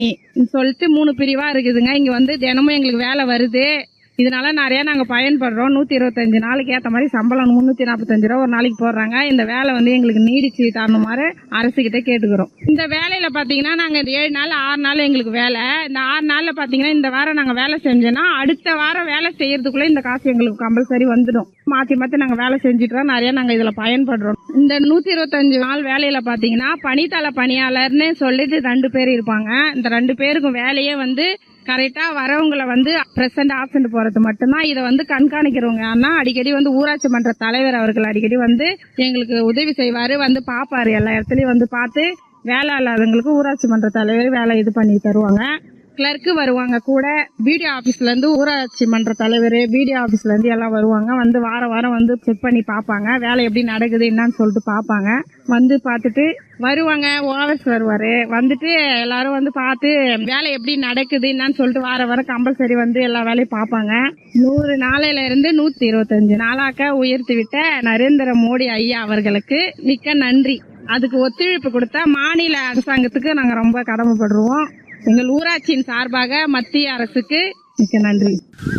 சொல்லிட்டு மூணு பிரிவா இருக்குதுங்க இங்க வந்து தினமும் எங்களுக்கு வேலை வருது இதனால நிறைய நாங்க பயன்படுறோம் நூத்தி இருபத்தஞ்சு நாளைக்கு ஏத்த மாதிரி சம்பளம் முன்னூத்தி நாற்பத்தஞ்சு ரூபா ஒரு நாளைக்கு போடுறாங்க இந்த வேலை வந்து எங்களுக்கு நீடிச்சு தரணுமாறு அரசு கிட்ட கேட்டுக்கிறோம் இந்த வேலையில பாத்தீங்கன்னா நாங்க இந்த ஏழு நாள் ஆறு நாள் எங்களுக்கு வேலை இந்த ஆறு நாள்ல பாத்தீங்கன்னா இந்த வாரம் நாங்க வேலை செஞ்சோம்னா அடுத்த வாரம் வேலை செய்யறதுக்குள்ள இந்த காசு எங்களுக்கு கம்பல்சரி வந்துடும் மாத்தி மாத்தி நாங்க வேலை செஞ்சுட்டு நிறைய நாங்க இதுல பயன்படுறோம் இந்த நூத்தி இருபத்தஞ்சு நாள் வேலையில பாத்தீங்கன்னா பணித்தள பணியாளர்னு சொல்லிட்டு ரெண்டு பேர் இருப்பாங்க இந்த ரெண்டு பேருக்கும் வேலையே வந்து கரெக்டா வரவங்களை வந்து பிரசன்ட் ஆப்சண்ட் போறது மட்டும்தான் இதை வந்து கண்காணிக்கிறவங்க ஆனா அடிக்கடி வந்து ஊராட்சி மன்ற தலைவர் அவர்கள் அடிக்கடி வந்து எங்களுக்கு உதவி செய்வாரு வந்து பாப்பாரு எல்லா இடத்துலயும் வந்து பார்த்து வேலை இல்லாதவங்களுக்கு ஊராட்சி மன்ற தலைவர் வேலை இது பண்ணி தருவாங்க கிளர்க்கு வருவாங்க கூட பிடிஓ ஆபீஸ்ல இருந்து ஊராட்சி மன்ற தலைவர் பிடிஓ ஆபீஸ்ல இருந்து எல்லாம் வருவாங்க வந்து வாரம் வாரம் வந்து செக் பண்ணி பார்ப்பாங்க வேலை எப்படி நடக்குது என்னன்னு சொல்லிட்டு பார்ப்பாங்க வந்து பார்த்துட்டு வருவாங்க ஓவர்ஸ் வருவாரு வந்துட்டு எல்லாரும் வந்து பார்த்து வேலை எப்படி நடக்குது என்னன்னு சொல்லிட்டு வார வாரம் கம்பல்சரி வந்து எல்லா வேலையும் பார்ப்பாங்க நூறு நாளையில இருந்து நூத்தி இருபத்தஞ்சு நாளாக்க உயர்த்தி விட்ட நரேந்திர மோடி ஐயா அவர்களுக்கு மிக்க நன்றி அதுக்கு ஒத்துழைப்பு கொடுத்த மாநில அரசாங்கத்துக்கு நாங்க ரொம்ப கடமைப்படுறோம் எங்கள் ஊராட்சியின் சார்பாக மத்திய அரசுக்கு மிக்க நன்றி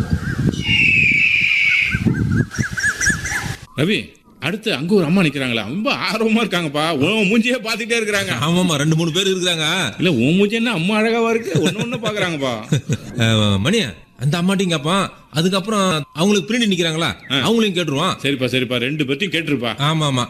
ரவி அடுத்து அங்க ஒரு அம்மா நிக்கிறாங்களா ரொம்ப ஆர்வமா இருக்காங்கப்பா உன் மூஞ்சியே பாத்துட்டே இருக்கிறாங்க ஆமாமா ரெண்டு மூணு பேர் இருக்கிறாங்க இல்ல உன் மூஞ்சி என்ன அம்மா அழகாவா இருக்கு ஒன்னு ஒண்ணு பாக்குறாங்கப்பா அஹ், மணியா அந்த அம்மாட்டையும் கேட்பான் அதுக்கப்புறம் அவங்களுக்கு பிரிண்ட் நிக்கிறாங்களா அவங்களையும் கேட்டுருவான் சரிப்பா சரிப்பா ரெண்டு பேர்த்தையும் கேட்டுருப்பா ஆமா ஆமா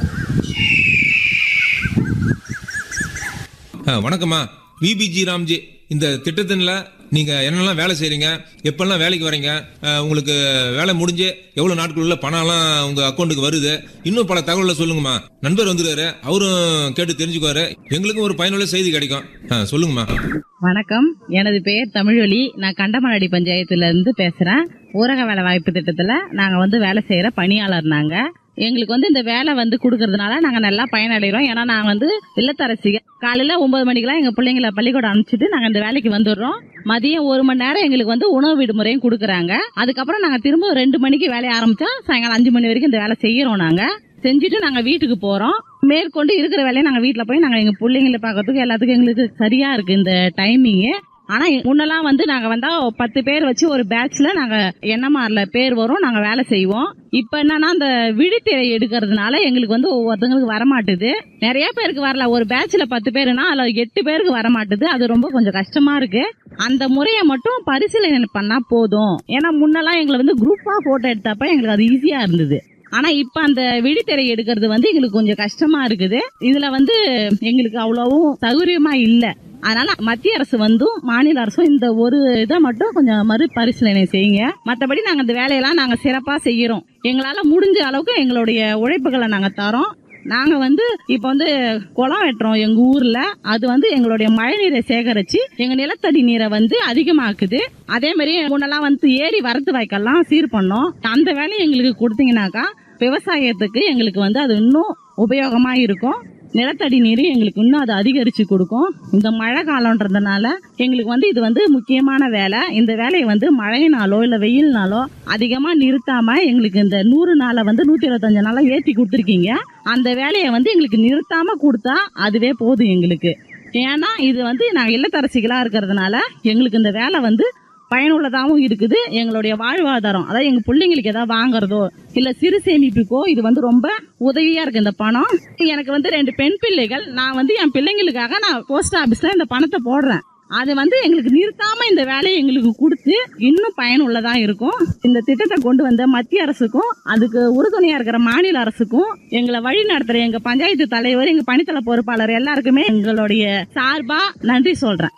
அஹ், வணக்கம்மா விபிஜி ராம்ஜி இந்த திட்டத்தின்ல நீங்க என்னெல்லாம் வேலை செய்றீங்க எப்பெல்லாம் வேலைக்கு வரீங்க அஹ், உங்களுக்கு வேலை முடிஞ்சு எவ்வளவு நாட்களுள்ள பணம்லாம் உங்க அக்கௌண்ட்டுக்கு வருது இன்னும் பல தகவலை சொல்லுங்கம்மா நண்பர் வந்துருக்காரு அவரும் கேட்டு தெரிஞ்சுக்குவாரு எங்களுக்கும் ஒரு பயனுள்ள செய்தி கிடைக்கும் அஹ், சொல்லுங்கம்மா வணக்கம் எனது பெயர் தமிழ்வழி நான் கண்டமனாடி பஞ்சாயத்துல இருந்து பேசுறேன் ஊரக வேலை வாய்ப்பு திட்டத்துல நாங்க வந்து வேலை செய்யற பணியாளர் நாங்க எங்களுக்கு வந்து இந்த வேலை வந்து கொடுக்கறதுனால நாங்க நல்லா பயனடைகிறோம் ஏன்னா நாங்க வந்து இல்லத்தரசிக காலையில ஒன்பது மணிக்கெல்லாம் எங்க பிள்ளைங்களை பள்ளிக்கூடம் அனுப்பிச்சிட்டு நாங்க இந்த வேலைக்கு வந்துடுறோம் மதியம் ஒரு மணி நேரம் எங்களுக்கு வந்து உணவு விடுமுறையும் கொடுக்குறாங்க அதுக்கப்புறம் நாங்க திரும்ப ரெண்டு மணிக்கு வேலையை ஆரம்பிச்சா சாயங்காலம் அஞ்சு மணி வரைக்கும் இந்த வேலை செய்யறோம் நாங்க செஞ்சுட்டு நாங்க வீட்டுக்கு போறோம் மேற்கொண்டு இருக்கிற வேலையை நாங்க வீட்ல போய் நாங்க எங்க பிள்ளைங்களை பார்க்கறதுக்கு எல்லாத்துக்கும் எங்களுக்கு சரியா இருக்கு இந்த டைமிங் ஆனா முன்னெல்லாம் வந்து நாங்க வந்தா பத்து பேர் வச்சு ஒரு பேட்ச்ல நாங்க என்எம்ஆர்ல பேர் வரும் நாங்க வேலை செய்வோம் இப்ப என்னன்னா அந்த விழித்திரை எடுக்கிறதுனால எங்களுக்கு வந்து ஒவ்வொருத்தங்களுக்கு வரமாட்டுது நிறைய பேருக்கு வரல ஒரு பேட்ச்ல பத்து பேருனா அதுல எட்டு பேருக்கு வரமாட்டுது அது ரொம்ப கொஞ்சம் கஷ்டமா இருக்கு அந்த முறையை மட்டும் பரிசீலனை பண்ணா போதும் ஏன்னா முன்னெல்லாம் எங்களை வந்து குரூப்பா போட்டோ எடுத்தப்ப எங்களுக்கு அது ஈஸியா இருந்தது ஆனா இப்ப அந்த விழித்திரை எடுக்கிறது வந்து எங்களுக்கு கொஞ்சம் கஷ்டமா இருக்குது இதுல வந்து எங்களுக்கு அவ்வளவும் சௌகரியமா இல்ல அதனால மத்திய அரசு வந்தும் மாநில அரசும் இந்த ஒரு இதை மட்டும் கொஞ்சம் மறுபரிசீலனை செய்யுங்க மத்தபடி நாங்க இந்த வேலையெல்லாம் நாங்க சிறப்பா செய்யறோம் எங்களால முடிஞ்ச அளவுக்கு எங்களுடைய உழைப்புகளை நாங்க தரோம் நாங்க வந்து இப்ப வந்து குளம் வெட்டுறோம் எங்க ஊர்ல அது வந்து எங்களுடைய மழை நீரை சேகரிச்சு எங்க நிலத்தடி நீரை வந்து அதிகமாக்குது அதே மாதிரி முன்னெல்லாம் வந்து ஏரி வரத்து வாய்க்கெல்லாம் சீர் பண்ணோம் அந்த வேலையை எங்களுக்கு கொடுத்தீங்கன்னாக்கா விவசாயத்துக்கு எங்களுக்கு வந்து அது இன்னும் உபயோகமா இருக்கும் நிலத்தடி நீர் எங்களுக்கு இன்னும் அது அதிகரிச்சு கொடுக்கும் இந்த மழை காலம்ன்றதுனால எங்களுக்கு வந்து இது வந்து முக்கியமான வேலை இந்த வேலையை வந்து மழையினாலோ இல்ல வெயில்னாலோ அதிகமா நிறுத்தாம எங்களுக்கு இந்த நூறு நாளை வந்து நூத்தி இருபத்தஞ்சு நாளா ஏத்தி கொடுத்துருக்கீங்க அந்த வேலையை வந்து எங்களுக்கு நிறுத்தாம கொடுத்தா அதுவே போதும் எங்களுக்கு ஏன்னா இது வந்து நாங்க இல்லத்தரசிகளா இருக்கிறதுனால எங்களுக்கு இந்த வேலை வந்து பயனுள்ளதாகவும் இருக்குது எங்களுடைய வாழ்வாதாரம் அதாவது எங்க பிள்ளைங்களுக்கு ஏதாவது வாங்குறதோ இல்ல சிறு சேமிப்புக்கோ இது வந்து ரொம்ப உதவியா இருக்கு இந்த பணம் எனக்கு வந்து ரெண்டு பெண் பிள்ளைகள் நான் வந்து என் பிள்ளைங்களுக்காக நான் போஸ்ட் ஆபீஸ்ல இந்த பணத்தை போடுறேன் அது வந்து எங்களுக்கு நிறுத்தாம இந்த வேலையை எங்களுக்கு கொடுத்து இன்னும் பயனுள்ளதா இருக்கும் இந்த திட்டத்தை கொண்டு வந்த மத்திய அரசுக்கும் அதுக்கு உறுதுணையா இருக்கிற மாநில அரசுக்கும் எங்களை வழி நடத்துற எங்க பஞ்சாயத்து தலைவர் எங்க பணித்தள பொறுப்பாளர் எல்லாருக்குமே எங்களுடைய சார்பா நன்றி சொல்றேன்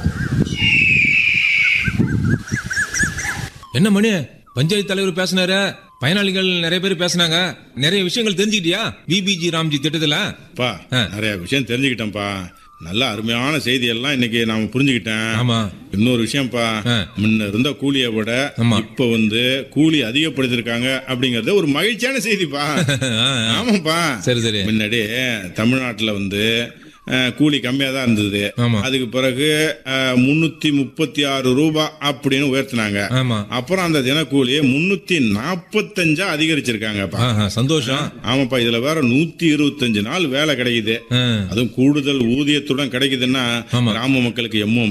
என்ன மணி பஞ்சாயத்து தலைவர் பேசினாரு பயனாளிகள் நிறைய பேர் பேசினாங்க நிறைய விஷயங்கள் தெரிஞ்சுக்கிட்டியா விபிஜி ராம்ஜி திட்டத்துல பா ஆ. நிறைய விஷயம் தெரிஞ்சுக்கிட்டேன்ப்பா நல்ல அருமையான செய்தி எல்லாம் இன்னைக்கு நாம புரிஞ்சுக்கிட்டேன் ஆமா இன்னொரு விஷயம்ப்பா ஆ. முன்ன இருந்த கூலியை விட ஆமா. இப்ப வந்து கூலி அதிகப்படுத்திருக்காங்க அப்படிங்கறது ஒரு மகிழ்ச்சியான செய்திப்பா ஆ, ஆ. ஆமாப்பா சரி சரி முன்னாடி தமிழ்நாட்டுல வந்து அஹ், கூலி கம்மியா தான் இருந்தது ஆமா அதுக்கு பிறகு முன்னூத்தி முப்பத்தி ஆறு ரூபாய் அப்படின்னு உயர்த்தினாங்க ஆமா அப்புறம் அந்த தினக்கூலியை முன்னூத்தி நாற்பத்தஞ்சா அதிகரிச்சிருக்காங்கப்பா ஆஹா, சந்தோஷம் ஆமாப்பா இதுல வேற நூத்தி இருபத்தஞ்சு நாள் வேலை கிடைக்குது ஆ, அதுவும் கூடுதல் ஊதியத்துடன் கிடைக்குதுன்னா ஆமா. கிராம மக்களுக்கு எம்மோ